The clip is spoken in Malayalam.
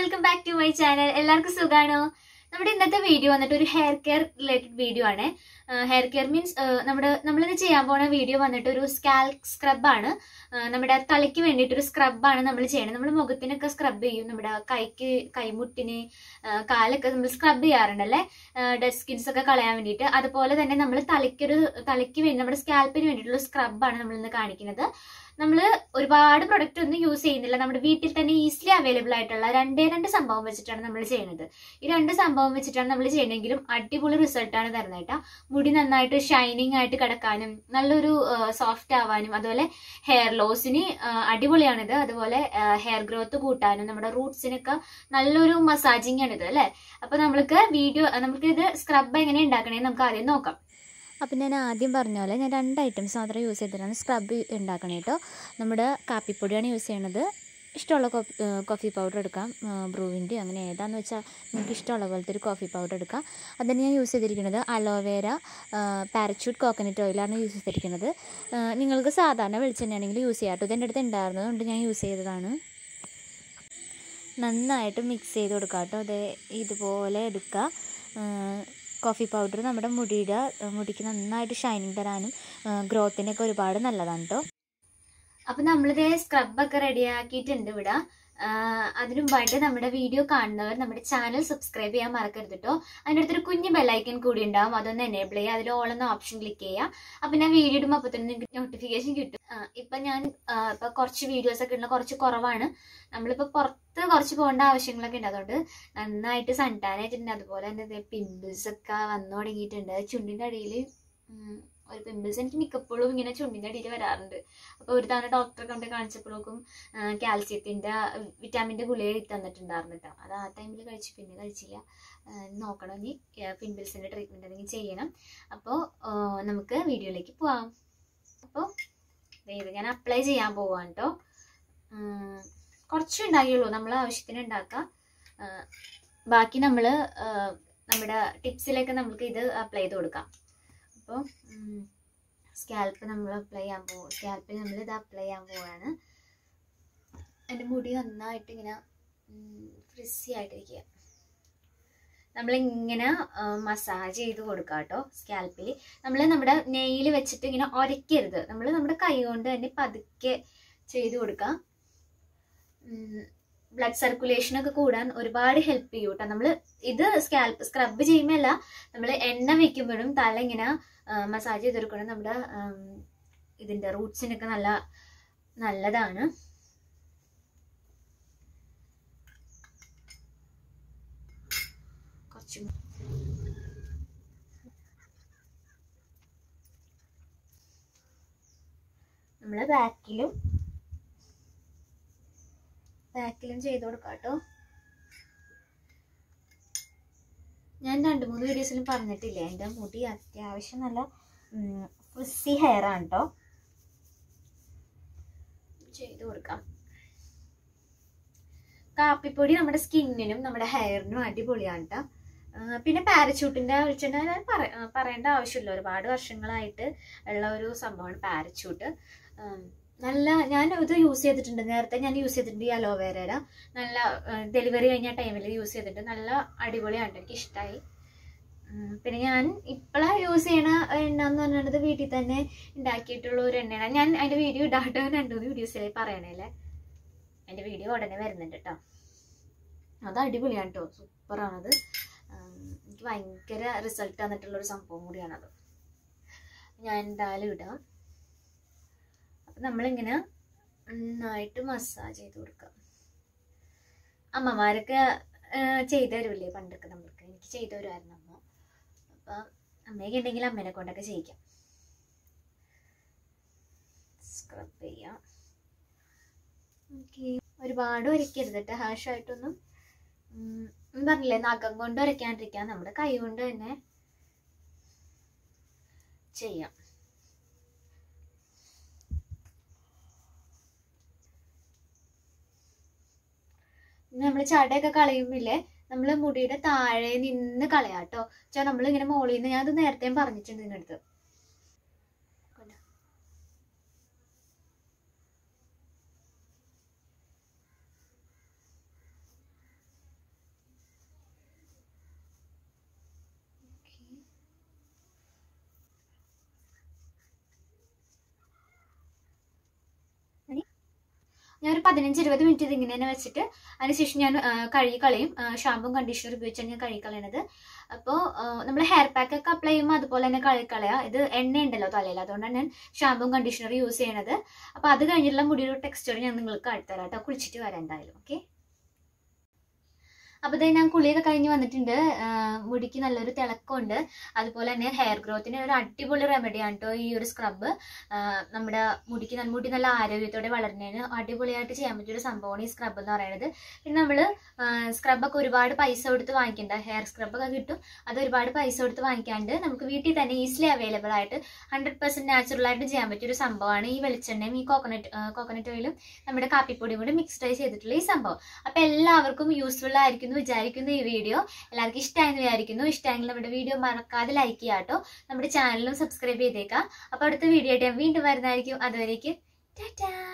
welcome back to my channel എല്ലാവർക്കും സുഖാണോ നമ്മുടെ ഇന്നത്തെ വീഡിയോ വന്നിട്ട് ഒരു ഹെയർ കെയർ റിലേറ്റഡ് വീഡിയോ ആണ് ഹെയർ കെയർ മീൻസ് നമ്മുടെ നമ്മളിത് ചെയ്യാൻ പോണ വീഡിയോ വന്നിട്ട് ഒരു സ്കാൽ സ്ക്രബാണ് നമ്മുടെ തലയ്ക്ക് വേണ്ടിയിട്ട് ഒരു സ്ക്രബാണ് നമ്മൾ ചെയ്യണത് നമ്മൾ മുഖത്തിനൊക്കെ സ്ക്രബ് ചെയ്യും നമ്മുടെ കൈക്ക് കൈമുട്ടിന് ആ, കാലൊക്കെ നമ്മൾ സ്ക്രബ് ചെയ്യാറുണ്ടല്ലേ ഡെഡ് സ്കിൻസ് ഒക്കെ കളയാൻ വേണ്ടിയിട്ട് അതുപോലെ തന്നെ നമ്മൾ തലയ്ക്കൊരു തലയ്ക്ക് വേണ്ടി നമ്മുടെ സ്കാൽപ്പിന് വേണ്ടിയിട്ടുള്ള സ്ക്രബാണ് നമ്മൾ ഇന്ന് കാണിക്കുന്നത് നമ്മൾ ഒരുപാട് പ്രൊഡക്റ്റ് ഒന്നും യൂസ് ചെയ്യുന്നില്ല നമ്മുടെ വീട്ടിൽ തന്നെ ഈസിലി അവൈലബിൾ ആയിട്ടുള്ള രണ്ടേ രണ്ട് സംഭവം വെച്ചിട്ടാണ് നമ്മൾ ചെയ്യുന്നത് ഈ രണ്ട് സംഭവം വെച്ചിട്ടാണ് നമ്മൾ ചെയ്യണമെങ്കിലും അടിപൊളി റിസൾട്ടാണ് തരുന്നത് കേട്ടോ മുടി നന്നായിട്ട് ഷൈനിങ് ആയിട്ട് കിടക്കാനും നല്ലൊരു സോഫ്റ്റ് ആവാനും അതുപോലെ ഹെയർ ലോസിന് അടിപൊളിയാണിത് അതുപോലെ ഹെയർ ഗ്രോത്ത് കൂട്ടാനും നമ്മുടെ റൂട്ട്സിനൊക്കെ നല്ലൊരു മസാജിങ് ആണിത് അല്ലേ അപ്പൊ നമ്മൾക്ക് വീഡിയോ നമുക്ക് ഇത് സ്ക്രബ് എങ്ങനെ ഉണ്ടാക്കണേ നമുക്ക് ആദ്യം നോക്കാം അപ്പം ഞാൻ ആദ്യം പറഞ്ഞ പോലെ ഞാൻ രണ്ട് ഐറ്റംസ് മാത്രമേ യൂസ് ചെയ്തിട്ടാണ് സ്ക്രബ് ഉണ്ടാക്കണേ കേട്ടോ നമ്മുടെ കാപ്പിപ്പൊടിയാണ് യൂസ് ചെയ്യണത് ഇഷ്ടമുള്ള കോഫി കോഫി പൗഡർ എടുക്കാം ബ്രൂവിൻ്റെ അങ്ങനെ ഏതാണെന്ന് വെച്ചാൽ നിങ്ങൾക്ക് ഇഷ്ടമുള്ള പോലത്തെ ഒരു കോഫി പൗഡർ എടുക്കാം അതിന് ഞാൻ യൂസ് ചെയ്തിരിക്കുന്നത് അലോവേര പാരച്യൂട്ട് കോക്കനട്ട് ഓയിലാണ് യൂസ് ചെയ്തിരിക്കുന്നത് ആ, നിങ്ങൾക്ക് സാധാരണ വെളിച്ചെണ്ണയാണെങ്കിൽ യൂസ് ചെയ്യാം കേട്ടോ ഇതെൻ്റെ അടുത്ത് ഉണ്ടായിരുന്നതുകൊണ്ട് ഞാൻ യൂസ് ചെയ്തതാണ് നന്നായിട്ട് മിക്സ് ചെയ്ത് കൊടുക്കുക കേട്ടോ അത് ഇതുപോലെ എടുക്കുക കോഫി പൗഡർ നമ്മുടെ മുടിയുടെ ആ, മുടിക്ക് നന്നായിട്ട് ഷൈനിങ് തരാനും ഗ്രോത്തിനൊക്കെ ഒരുപാട് നല്ലതാണ് കേട്ടോ അപ്പൊ നമ്മളിത് സ്ക്രബ് ഒക്കെ റെഡിയാക്കിയിട്ടുണ്ട് ഇവിടെ ആഹ് അതിനു മുമ്പായിട്ട് നമ്മുടെ വീഡിയോ കാണുന്നവർ നമ്മുടെ ചാനൽ സബ്സ്ക്രൈബ് ചെയ്യാൻ മറക്കരുത് കേട്ടോ അതിൻ്റെ അടുത്തൊരു കുഞ്ഞു ബെല്ലൈക്കൻ കൂടി ഉണ്ടാവും അതൊന്ന് എനേബിൾ ചെയ്യുക അതിൽ ഓൾ എന്ന ഓപ്ഷൻ ക്ലിക്ക് ചെയ്യുക അപ്പൊ ഞാൻ വീഡിയോ ഇടുമ്പോൾ അപ്പോൾ തന്നെ നിങ്ങൾക്ക് നോട്ടിഫിക്കേഷൻ കിട്ടും ആഹ് ഇപ്പൊ ഞാൻ ആഹ് ഇപ്പൊ കുറച്ച് വീഡിയോസ് ഒക്കെ ഉള്ള കുറച്ച് കുറവാണ് നമ്മളിപ്പോ പുറത്ത് കുറച്ച് പോകേണ്ട ആവശ്യങ്ങളൊക്കെ ഉണ്ട് അതുകൊണ്ട് നന്നായിട്ട് സൺടാൻ ആയിട്ടുണ്ട് അതുപോലെ തന്നെ പിമ്പിൾസ് ഒക്കെ വന്നു തുടങ്ങിയിട്ടുണ്ട് ചുണ്ടിന്റെ അടിയിൽ ഒരു പിമ്പിൾസ് എനിക്ക് മിക്കപ്പോഴും ഇങ്ങനെ ചുണ്ടിന്റെ അടിയിൽ വരാറുണ്ട് അപ്പൊ ഒരു തവണ ഡോക്ടറെ കൊണ്ട് കാണിച്ചപ്പോഴേക്കും കാൽസ്യത്തിന്റെ വിറ്റാമിന്റെ ഗുളിക എഴുതി തന്നിട്ടുണ്ടായിരുന്നു കേട്ടോ അത് ആ ടൈമിൽ കഴിച്ചു പിന്നെ കഴിച്ചില്ല ആ, നോക്കണം ഇനി പിമ്പിൾസിന്റെ ട്രീറ്റ്മെന്റ് എന്തെങ്കിലും ചെയ്യണം അപ്പോൾ നമുക്ക് വീഡിയോയിലേക്ക് പോവാം അപ്പോൾ ഇത് ഞാൻ അപ്ലൈ ചെയ്യാൻ പോവാണ് കേട്ടോ കുറച്ച് ഉണ്ടാക്കിയുള്ളൂ നമ്മൾ ആവശ്യത്തിന് ഉണ്ടാക്കാം ആ, ബാക്കി നമ്മൾ നമ്മുടെ ടിപ്സിലേക്ക് നമുക്ക് ഇത് അപ്ലൈ ചെയ്ത് കൊടുക്കാം അപ്പോൾ സ്കാൽപ്പ് നമ്മൾ അപ്ലൈ ചെയ്യാൻ പോകും സ്കാൽപ്പിൽ നമ്മൾ ഇത് അപ്ലൈ ചെയ്യാൻ പോവാണ് എൻ്റെ മുടി നന്നായിട്ട് ഇങ്ങനെ ഫ്രിസി ആയിട്ടിരിക്കുക നമ്മളിങ്ങനെ മസാജ് ചെയ്ത് കൊടുക്കുക കേട്ടോ സ്കാൽപ്പിൽ നമ്മൾ നമ്മുടെ നെയിൽ വെച്ചിട്ട് ഇങ്ങനെ ഉരയ്ക്കരുത് നമ്മൾ നമ്മുടെ കൈ കൊണ്ട് തന്നെ പതുക്കെ ചെയ്ത് കൊടുക്കാം ബ്ലഡ് സർക്കുലേഷൻ ഒക്കെ കൂടാൻ ഒരുപാട് ഹെൽപ്പ് ചെയ്യും കേട്ടോ നമ്മൾ ഇത് സ്കാൽപ്പ് സ്ക്രബ് ചെയ്യുമ്പോഴല്ല നമ്മൾ എണ്ണ വെക്കുമ്പോഴും തല ഇങ്ങനെ മസാജ് ചെയ്ത് കൊടുക്കണം നമ്മുടെ ഉം, ഇതിന്റെ റൂട്ട്സിനൊക്കെ നല്ല നല്ലതാണ് കുറച്ച് നമ്മള് ബാക്കിലും ബാക്കിലും ചെയ്ത് കൊടുക്കാം കേട്ടോ ഞാൻ രണ്ട് മൂന്ന് വീഡിയോസിലും പറഞ്ഞിട്ടില്ലേ എൻ്റെ മുടി അത്യാവശ്യം നല്ല ഫ്രിസി ഹെയർ ആണ് കേട്ടോ ചെയ്ത് കൊടുക്കാം കാപ്പിപ്പൊടി നമ്മുടെ സ്കിന്നിനും നമ്മുടെ ഹെയറിനും അടിപൊളിയാണ് കേട്ടോ പിന്നെ പാരച്യൂട്ടിന്റെ വെളിച്ചെണ്ണ ഞാൻ പറ- ആ, പറയേണ്ട ആവശ്യമില്ല ഒരുപാട് വർഷങ്ങളായിട്ട് ഉള്ള ഒരു സംഭവമാണ് പാരച്യൂട്ട് നല്ല ഞാൻ ഇത് യൂസ് ചെയ്തിട്ടുണ്ട് നേരത്തെ ഞാൻ യൂസ് ചെയ്തിട്ടുണ്ട് ഈ അലോവേരയുടെ നല്ല ഡെലിവറി കഴിഞ്ഞ ടൈമിൽ യൂസ് ചെയ്തിട്ട് നല്ല അടിപൊളിയാണ് എനിക്ക് ഇഷ്ടമായി പിന്നെ ഞാൻ ഇപ്പോഴാ യൂസ് ചെയ്യണ എണ്ണ എന്ന് പറയുന്നത് വീട്ടിൽ തന്നെ ഉണ്ടാക്കിയിട്ടുള്ള ഒരു എണ്ണയാണ് ഞാൻ അതിന്റെ വീഡിയോ ഇടാട്ടോ രണ്ടു മൂന്ന് വീഡിയോസിലായി പറയണേല്ലേ അതിന്റെ വീഡിയോ ഉടനെ വരുന്നുണ്ട് കേട്ടോ അത് അടിപൊളിയാണ് കേട്ടോ സൂപ്പറാണത് എനിക്ക് ഭയങ്കര റിസൾട്ട് തന്നിട്ടുള്ള ഒരു സംഭവം കൂടിയാണത് ഞാൻ എന്തായാലും ഇടാം അപ്പൊ നമ്മളിങ്ങനെ നന്നായിട്ട് മസാജ് ചെയ്ത് കൊടുക്കാം അമ്മമാരൊക്കെ ചെയ്തു തരുമല്ലേ പണ്ടൊക്കെ നമ്മൾക്ക് എനിക്ക് ചെയ്തു തരുമായിരുന്നു അമ്മ അപ്പൊ അമ്മയൊക്കെ ഉണ്ടെങ്കിൽ അമ്മേനെ കൊണ്ടൊക്കെ ചെയ്യിക്കാം സ്ക്രബ് ചെയ്യാം ഓക്കെ ഒരുപാട് വരയ്ക്കരുത് കേട്ടോ ഹാഷായിട്ടൊന്നും ഉം, ഞാൻ പറഞ്ഞില്ലേ നഖം കൊണ്ട് വരയ്ക്കാണ്ടിരിക്കാം നമ്മുടെ കൈ കൊണ്ട് തന്നെ ചെയ്യാം നമ്മൾ ചടയൊക്കെ കളയുമ്പില്ലേ നമ്മൾ മുടിയുടെ താഴെ നിന്ന് കളയാട്ടോ വെച്ചാൽ നമ്മൾ ഇങ്ങനെ മോളിൽ നിന്ന് ഞാൻ അത് നേരത്തെയും പറഞ്ഞിട്ടുണ്ട് ഇതിനടുത്ത് ഞാൻ ഒരു പതിനഞ്ച് ഇരുപത് മിനിറ്റ് ഇതിങ്ങനെ തന്നെ വെച്ചിട്ട് അതിനുശേഷം ഞാൻ ആ, കഴുകി കളയും ഷാമ്പും കണ്ടീഷണർ ഉപയോഗിച്ചാണ് ഞാൻ കഴുകി കളയണത് അപ്പോൾ നമ്മൾ ഹെയർ പാക്ക് ഒക്കെ അപ്ലൈ ചെയ്യുമ്പോൾ അതുപോലെ തന്നെ കഴുകി കളയാം ഇത് എണ്ണ ഉണ്ടല്ലോ തലയിൽ അതുകൊണ്ടാണ് ഞാൻ ഷാമ്പും കണ്ടീഷണർ യൂസ് ചെയ്യണത് അപ്പോൾ അത് കഴിഞ്ഞിട്ടുള്ള മുടിയുടെ ടെക്സ്ചർ ഞാൻ നിങ്ങൾക്ക് അടുത്തരാം കേട്ടോ കുളിച്ചിട്ട് വരാം എന്തായാലും ഓക്കെ അപ്പോൾ ഇതേ ഞാൻ കുളിയൊക്കെ കഴിഞ്ഞ് വന്നിട്ടുണ്ട് ആ, മുടിക്ക് നല്ലൊരു തിളക്കമുണ്ട് അതുപോലെ തന്നെ ഹെയർ ഗ്രോത്തിന് ഒരു അടിപൊളി റെമഡിയാണ് കേട്ടോ ഈ ഒരു സ്ക്രബ് നമ്മുടെ മുടിക്ക് നല്ല മുടി നല്ല ആരോഗ്യത്തോടെ വളരുന്നതിന് അടിപൊളിയായിട്ട് ചെയ്യാൻ പറ്റിയൊരു സംഭവമാണ് ഈ സ്ക്രബ് എന്ന് പറയുന്നത് പിന്നെ നമ്മൾ സ്ക്രബൊക്കെ ഒരുപാട് പൈസ കൊടുത്ത് വാങ്ങിക്കണ്ട ഹെയർ സ്ക്രബൊക്കെ കിട്ടും അത് ഒരുപാട് പൈസ കൊടുത്ത് വാങ്ങിക്കാണ്ട് നമുക്ക് വീട്ടിൽ തന്നെ ഈസിലി അവൈലബിൾ ആയിട്ട് ഹൺഡ്രഡ് പെർസെൻറ്റ് നാച്ചുറൽ ആയിട്ട് ചെയ്യാൻ പറ്റിയൊരു സംഭവമാണ് ഈ വെളിച്ചെണ്ണയും ഈ കോക്കനട്ട് കോക്കനട്ട് ഓയിലും നമ്മുടെ കാപ്പിപ്പൊടിയും കൂടി മിക്സ്ഡ് ആയി ചെയ്തിട്ടുള്ള ഈ സംഭവം അപ്പോൾ എല്ലാവർക്കും യൂസ്ഫുൾ ആയിരിക്കും എന്ന് വിചാരിക്കുന്നു ഈ വീഡിയോ എല്ലാവർക്കും ഇഷ്ടമായെന്ന് വിചാരിക്കുന്നു ഇഷ്ടമെങ്കിൽ നമ്മുടെ വീഡിയോ മറക്കാതെ ലൈക്ക് ചെയ്യാം കേട്ടോ നമ്മുടെ ചാനലും സബ്സ്ക്രൈബ് ചെയ്തേക്കാം അപ്പോൾ അടുത്ത വീഡിയോ ആയിട്ട് ഞാൻ വീണ്ടും വരുന്നതായിരിക്കും അതുവരേക്കും ടാറ്റാ